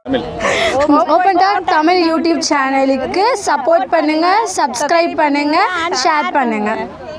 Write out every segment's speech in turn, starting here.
Open talk Tamil YouTube சேனலுக்கு support பண்ணுங்க subscribe பண்ணுங்க ஷேர் பண்ணுங்க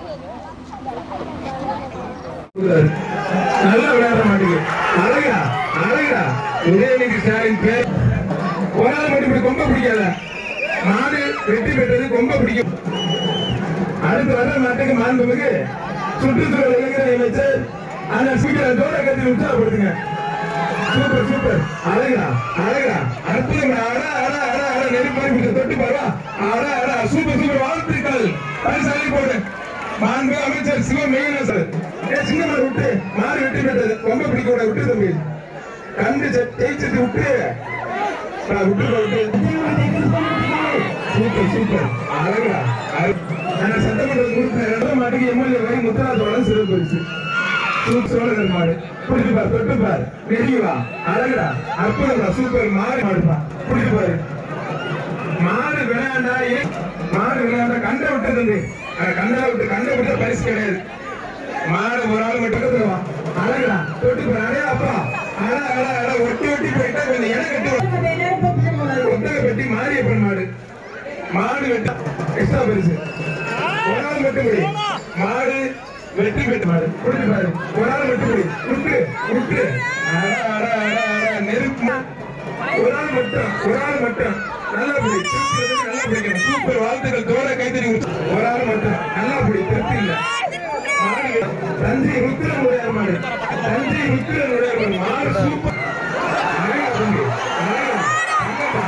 நல்லா விளையாட மாட்டேங்குது அழகா அழகா உதயநிதி ஸ்டாலின் பேர் ஒரு ஆள் மட்டும் இப்படி கொம்ப பிடிக்காத மாடு வெற்றி பெற்றது கொம்ப பிடிக்கும் அடுத்து வர மாட்டுக்கு மாண்புமிகு சுற்றுச்சூழல் இளைஞர் அமைச்சர் அந்த சீக்கிரம் தோட கத்தி உற்சாகப்படுத்துங்க சூப்பர் சூப்பர் அழகா அழகா அற்புதம் அட அட அட அட நெருப்பாரி பிடிச்ச தொட்டு பாருவா அட அட சூப்பர் சூப்பர் வாழ்த்துக்கள் பரிசாலி போடு மாண்பு அமைச்சர் சிவமெய்யன சார் ஏ சின்ன மாடு விட்டு மாடு வெட்டி பெற்றது ரொம்ப பிடிக்க கூட விட்டு தம்பி கண்டு ஜெயிச்சது விட்டு ஆ, விட்டு விட்டு சூப்பர் சூப்பர் அழகா ஆனா சட்டமன்ற உறுப்பினர் இரண்டாம் மாட்டுக்கு எம்எல்ஏ வரை முத்தராஜோட சிறப்பு பரிசு சூப் சோழர் மாடு புடிச்சு பாரு தொட்டு பாரு நெருங்கி வா அழகுடா அற்புதம்டா சூப்பர் மாடு மாடுப்பா புடிச்சு பாரு மாடு விளையாண்டா ஏன் மாடு விளையாண்டா கண்டை விட்டு தம்பி அந்த கண்டை விட்டு கண்டை விட்டு பரிசு கிடையாது மாடு ஒரு ஆள் மட்டும் தருவா அழகுடா தொட்டு பாரு அடே அப்பா அட அட அட ஒட்டி ஒட்டி போயிட்டா கொஞ்சம் இடம் கட்டி ஒட்டக பெட்டி மாரியப்பன் மாடு மாடு வெட்ட எக்ஸ்ட்ரா பரிசு ஒரு ஆள் மட்டும் முடி மாடு வெட்டி பெற்ற மாடு புடிச்சு பாரு ஒரு ஆள் மட்டும் முடி விட்டு விட்டு அட அட அட அட நெருப்பு ஒரு ஆள் மட்டும் ஒரு ஆள் மட்டும் நல்லா பிடி திருப்தி வந்து நல்லா பிடிக்கணும் சூப்பர் வாழ்த்துக்கள் தோட கைத்தறி ஒரு ஆள் மட்டும் நல்லா பிடி திருப்தி இல்ல மாடு வெ- தஞ்சை ருத்திரன் உடையார் மாடு தஞ்சை ருத்திரன் உடையார் மாடு மாடு சூப்பர் அழகா தம்பி அழகா தங்கப்பா.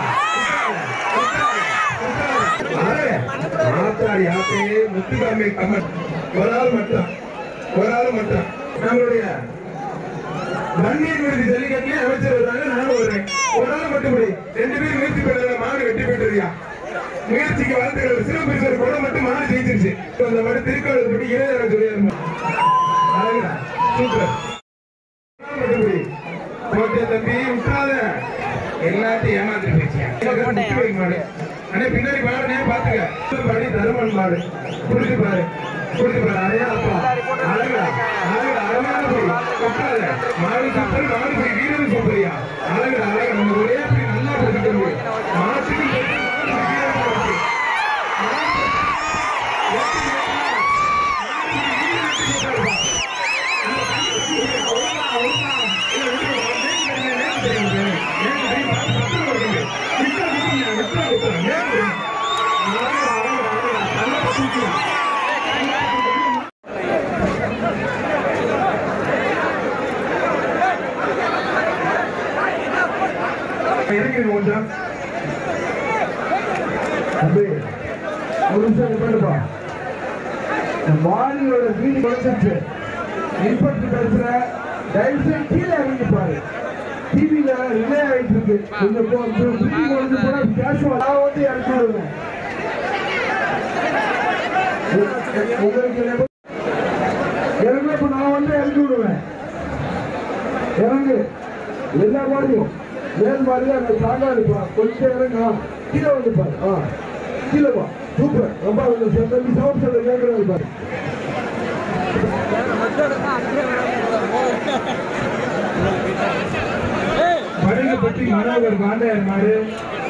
அழகா. ஆத்தாடி ஆத்தே முத்துக்காமை கமல் ஒரு ஆள் மட்டும் ஒரு ஆள் மட்டும் நம்மளுடைய நன்னீர் விடுதி ஜல்லிக்கட்டுலயே அமைச்சர் வர்றாங்க நானும் வருவேன் ஒரு நாள் மட்டும் முடி ரெண்டு பேரும் முயற்சி பண்ணல மாடு வெட்டி பெற்றியா முயற்சிக்கு வாழ்த்துக்கள் சிவபெருசர் கூட மட்டும் மாடு ஜெயிச்சிருச்சு அந்த மாதிரி திருக்கோவில் பற்றி இளையராஜா சொல்லியாரு அழகுடா சூப்பர் ஒரு நாள் மட்டும் முடி ஓகே தம்பி விட்டுறாத எல்லாத்தையும் ஏமாத்திட்டு போயிடுச்சு மாடு அண்ணே பின்னாடி பாருனே பாத்துக்க படி தருமன் மாடு புடிச்சு பாரு புடிச்சு பாரு அரையா அப்பா அழகா அழகா அழகான போய் கொட்டாத மாடு சூப்பர் மாடு போய் வீரன் சூப்பரியா அழகா அழகா நம்ம ஒரே அப்படி நல்லா பிடிச்சிட்டு போய் மாட்டுக்கு போய் மாடு வீரன் சூப்பர். இறங்கிடுங்க கொஞ்சம் தம்பி, ஒரு நிமிஷம் நிப்பாட்டுப்பா. இந்த மாடியோட வீடு குறைச்சிருச்சு இன்ஸ்பெக்டர் பேசுற தயவு செய்து கீழே இறங்கி பாரு டிவியில ரிலே ஆயிட்டு இருக்கு கொஞ்சம் போ பிரிட்டி குறைஞ்சு போனா கேஷுவல் நான் வந்து இறக்கி விடுவேன் உ- உங்களுக்கு எப்ப- இறங்க இப்ப நான் வந்து இறக்கி விடுவேன் இறங்கு எல்லா மாடியும் மேல் மாடியும் அங்க தாங்கா இருப்பா கொஞ்சம் இறங்க கீழே வந்து பாரு ஆ கீழே வா சூப்பர் ரொம்ப தம்பி சவுண்ட் சொல்ல கேட்கறது பாரு படகுப்பட்டி மனோகர் பாண்டையார் மாடு